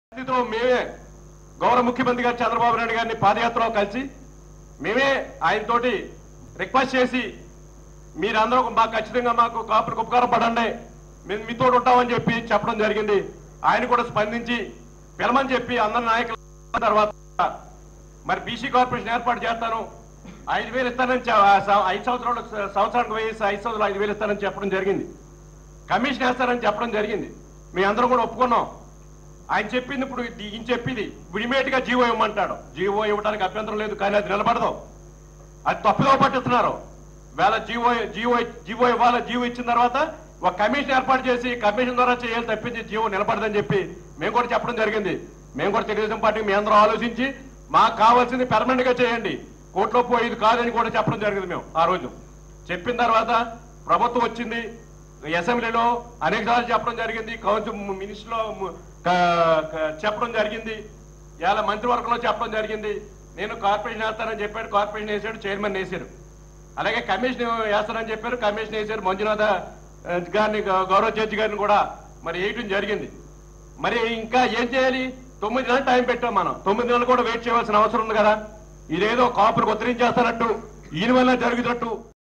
స్థితిలో మేమే గౌరవ ముఖ్యమంత్రి గారు చంద్రబాబు నాయుడు గారిని పాదయాత్రలో కలిసి మేమే ఆయనతోటి రిక్వెస్ట్ చేసి మీరందరూ మాకు ఖచ్చితంగా మాకు కాపులకు ఉపకారం పడండి మేము మీతో ఉంటామని చెప్పి చెప్పడం జరిగింది ఆయన కూడా స్పందించి పిలమని చెప్పి అందరి నాయకుల తర్వాత మరి బీసీ కార్పొరేషన్ ఏర్పాటు చేస్తాను ఐదు వేలు ఇస్తానని చె- ఆ సం- ఐదు సంవత్సరాలు సంవత్సరానికి వేసి ఐదు సంవత్సరాలు ఐదు వేలు ఇస్తానని చెప్పడం జరిగింది కమిషన్ వేస్తారని చెప్పడం జరిగింది మీ అందరం కూడా ఒప్పుకున్నాం ఆయన చెప్పింది ఇప్పుడు ఇది- ఈయన చెప్పింది ఇమీడియట్ గా జీవో ఇవ్వమంటాడు జీవో ఇవ్వడానికి అభ్యంతరం లేదు కానీ అది నిలబడదు అది తప్పుగా పట్టిస్తున్నారు వేళ జీవో జీవో జీవో ఇవ్వాలి జీవో ఇచ్చిన తర్వాత ఒక కమిషన్ ఏర్పాటు చేసి కమిషన్ ద్వారా చేయాలి తప్పించి జీవో నిలబడదని చెప్పి మేము కూడా చెప్పడం జరిగింది మేము కూడా తెలుగుదేశం పార్టీ మీ అందరూ ఆలోచించి మాకు కావాల్సింది పెర్మనెంట్ గా చేయండి కోర్టులో పోయి ఇది కాదని కూడా చెప్పడం జరిగింది మేము ఆ రోజు చెప్పిన తర్వాత ప్రభుత్వం వచ్చింది అసెంబ్లీలో అనేక సార్లు చెప్పడం జరిగింది కౌన్సిల్ మినిస్టర్ లో చెప్పడం జరిగింది ఇలా మంత్రివర్గంలో చెప్పడం జరిగింది నేను కార్పొరేషన్ వేస్తానని చెప్పాడు కార్పొరేషన్ వేసాడు చైర్మన్ వేసారు అలాగే కమిషన్ వేస్తానని చెప్పారు కమిషన్ వేసారు మంజునాథ ఆ, గారిని గౌ- గౌరవ జడ్జి గారిని కూడా మరి వేయటం జరిగింది మరి ఇంకా ఏం చేయాలి తొమ్మిది నెలలు టైం పెట్టాం మనం తొమ్మిది నెలలు కూడా వెయిట్ చేయవలసిన అవసరం ఉంది కదా ఇదేదో కాపులకు ఉత్తరించేస్తానట్టు ఈయన వల్ల జరుగుతున్నట్టు